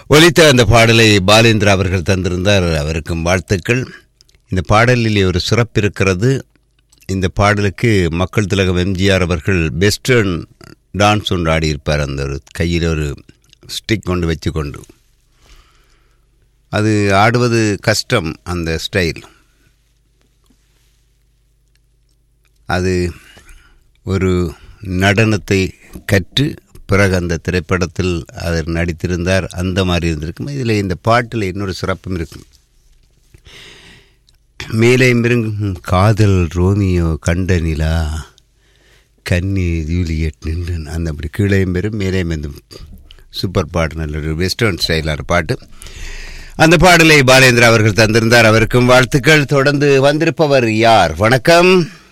ஒலித்த அந்த பாடலை பாலேந்திரா அவர்கள் தந்திருந்தார் அவருக்கும் வாழ்த்துக்கள் இந்த பாடலிலே ஒரு சிறப்பு இருக்கிறது இந்த பாடலுக்கு மக்கள் திலகம் எம்ஜிஆர் அவர்கள் வெஸ்டர்ன் டான்ஸ் ஒன்று ஆடியிருப்பார் அந்த ஒரு கையில் ஒரு ஸ்டிக் கொண்டு வச்சுக்கொண்டு அது ஆடுவது கஷ்டம் அந்த ஸ்டைல் அது ஒரு நடனத்தை கற்று பிறகு அந்த திரைப்படத்தில் அவர் நடித்திருந்தார் அந்த மாதிரி இருந்திருக்கும் இதில் இந்த பாட்டில் இன்னொரு சிறப்பும் இருக்கும் மேலே மிருங்கும் காதல் ரோமியோ கண்ட நிலா கன்னி ஜூலியட் நின்று அந்த அப்படி கீழே பெரும் மேலே மெந்தும் சூப்பர் பாட்டு நல்ல ஒரு வெஸ்டர்ன் ஸ்டைலான பாட்டு அந்த பாடலை பாலேந்திரா அவர்கள் தந்திருந்தார் அவருக்கும் வாழ்த்துக்கள் தொடர்ந்து வந்திருப்பவர் யார் வணக்கம்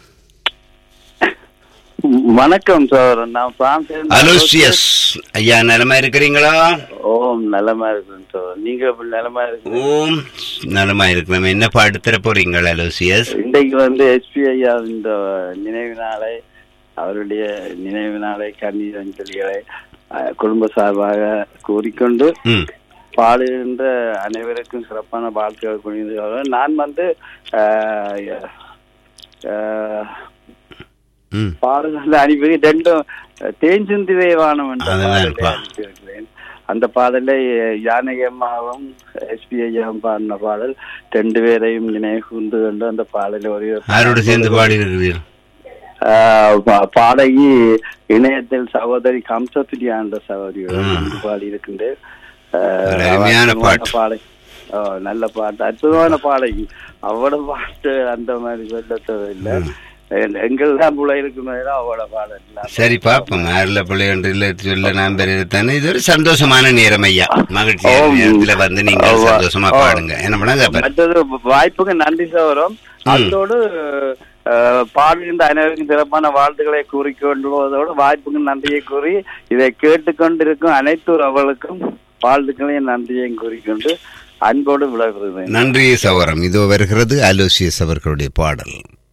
வணக்கம் சார் நான் பிரான்ஸ் அலோசியஸ் ஐயா நலமா இருக்கிறீங்களா ஓம் நலமா இருக்கேன் சார் நீங்க எப்படி நலமா இருக்கு ஓம் நலமா இருக்கிறோம் என்ன பாட்டு தர போறீங்க அலோசியஸ் இன்றைக்கு வந்து எஸ்பி ஐயா இந்த நினைவு நாளை அவருடைய நினைவு நாளை கண்ணீர் அஞ்சலிகளை அஹ், குடும்ப சார்பாக கூறிக்கொண்டு ம் பாடுகின்ற அனைவருக்கும் சிறப்பான வாழ்த்துக்கள் கூறியது நான் வந்து அஹ், அஹ், ம் பாடல்கள் அனுப்பி ரெண்டும் தேஞ்சிந்திவே வானம் என்ற அதுதான் பாடலை பா. அனுப்பியிருக்கிறேன் அந்த பாடலை ஜானகம்மாவும் எஸ்பிஐயாவும் பாடின பாடல் ரெண்டு பேரையும் நினைவு கூர்ந்து கொண்டு அந்த பாடலை ஒரு யாரோடு சேர்ந்து பாடி இருக்கிறீர்கள் ஆஹ் பா- பாடகி இணையத்தில் சகோதரி கம்சத்துடி ஆண்ட சகோதரியுடன் ம். வந்து பாடி இருக்கின்றேன் ஆஹ் ஒரு அருமையான அற்புதமான பாட்டு. பாடகி ஓ, நல்ல பாட்டு அற்புதமான பாடகி அவட பாட்டு அந்த மாதிரி சொல்ல தேவையில்லை எங்கள் தான் புள்ள இருக்குமே அவட பாடல் இல்ல. சரி பாப்போம் யாரில் பிள்ளை ஒன்று இல்லை சொல்ல நான் பெரியதானே இது ஒரு சந்தோஷமான நேரம் ஐயா மகிழ்ச்சியான ஆம். நேரத்தில் வந்து நீங்கள் ஆமா. சந்தோஷமா ஆ. பாடுங்க என்ன பண்ணாங்க மற்றது வாய்ப்புக்கு நன்றி சௌரம் அதோடு அஹ், பாடுகின்ற அனைவருக்கும் சிறப்பான வாழ்த்துக்களை கூறிக்கொண்டுவதோடு வாய்ப்புக்கு நன்றியை கூறி இதை கேட்டுக்கொண்டிருக்கும் அனைத்து உறவுகளுக்கும் வாழ்த்துக்களையும் நன்றியையும் கூறிக்கொண்டு அன்போடு விளைவுகிறேன் நன்றி சவரம் இதோ வருகிறது அலோசியஸ் அவர்களுடைய பாடல்